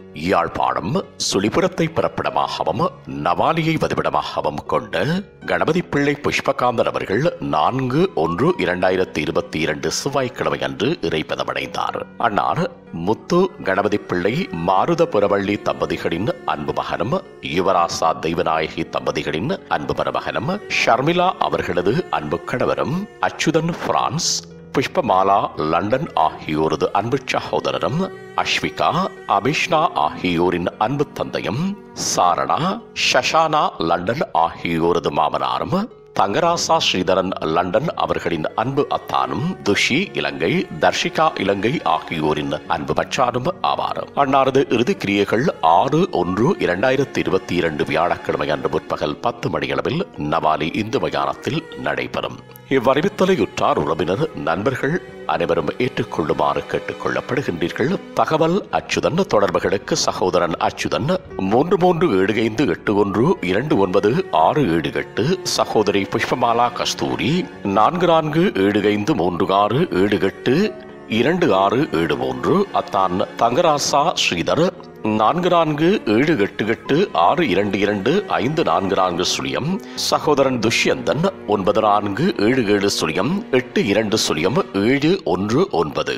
யாழ்ப்பாணம் சுழிபுரத்தை பிறப்பிடமாகவும் நவாலியை வதிவிடமாகவும் கொண்ட கணபதி பிள்ளை புஷ்பகாந்தன் அவர்கள் நான்கு ஒன்று இரண்டாயிரத்தி இருபத்தி இரண்டு செவ்வாய்க்கிழமை அன்று இறைப்பதமடைந்தார் அன்னார் முத்து கணபதி பிள்ளை மாருத புரவள்ளி தம்பதிகளின் அன்பு மகனும் யுவராசா தெய்வநாயகி தம்பதிகளின் அன்பு மருமகனும் ஷர்மிளா அவர்களது அன்பு கணவரும் அச்சுதன் பிரான்ஸ் புஷ்பமாலா லண்டன் ஆகியோரது அன்பு சகோதரரும் அஸ்விகா அபிஷ்னா ஆகியோரின் அன்பு தந்தையும் சாரணா ஷஷானா லண்டன் ஆகியோரது மாமனாரும் தங்கராசா ஸ்ரீதரன் லண்டன் அவர்களின் அன்பு அத்தானும் துஷி இலங்கை தர்ஷிகா இலங்கை ஆகியோரின் அன்பு மச்சானும் ஆவார் அன்னாரது இறுதி கிரியைகள் ஆறு ஒன்று இரண்டாயிரத்தி இருபத்தி இரண்டு வியாழக்கிழமை அன்று முற்பகல் பத்து மணியளவில் நவாலி இந்து மயானத்தில் நடைபெறும் இவ்வறிவித்தலை உற்றார் உறவினர் நண்பர்கள் அனைவரும் ஏற்றுக்கொள்ளுமாறு கேட்டுக் கொள்ளப்படுகின்றீர்கள் தகவல் அச்சுதன் தொடர்புகளுக்கு சகோதரன் அச்சுதன் மூன்று மூன்று ஏழு ஐந்து எட்டு ஒன்று இரண்டு ஒன்பது ஆறு ஏழு எட்டு சகோதரி புஷ்பமாலா கஸ்தூரி நான்கு நான்கு ஏழு ஐந்து மூன்று ஆறு ஏழு எட்டு இரண்டு ஆறு ஏழு மூன்று அத்தான் தங்கராசா ஸ்ரீதர் நான்கு நான்கு ஏழு எட்டு எட்டு ஆறு இரண்டு இரண்டு ஐந்து நான்கு நான்கு சுழியம் சகோதரன் துஷ்யந்தன் ஒன்பது நான்கு ஏழு ஏழு சுழியம் எட்டு இரண்டு சுழியம் ஏழு ஒன்று ஒன்பது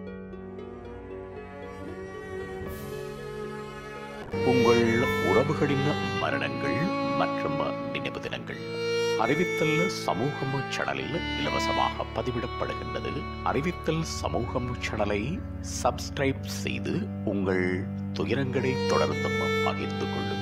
உங்கள் உறவுகளின் மரணங்கள் மற்றும் நினைவு தினங்கள் அறிவித்தல் சமூகம் சேனலில் இலவசமாக பதிவிடப்படுகின்றது அறிவித்தல் சமூகம் சேனலை சப்ஸ்கிரைப் செய்து உங்கள் துயரங்களை தொடர்ந்தும் பகிர்ந்து கொள்ளுங்கள்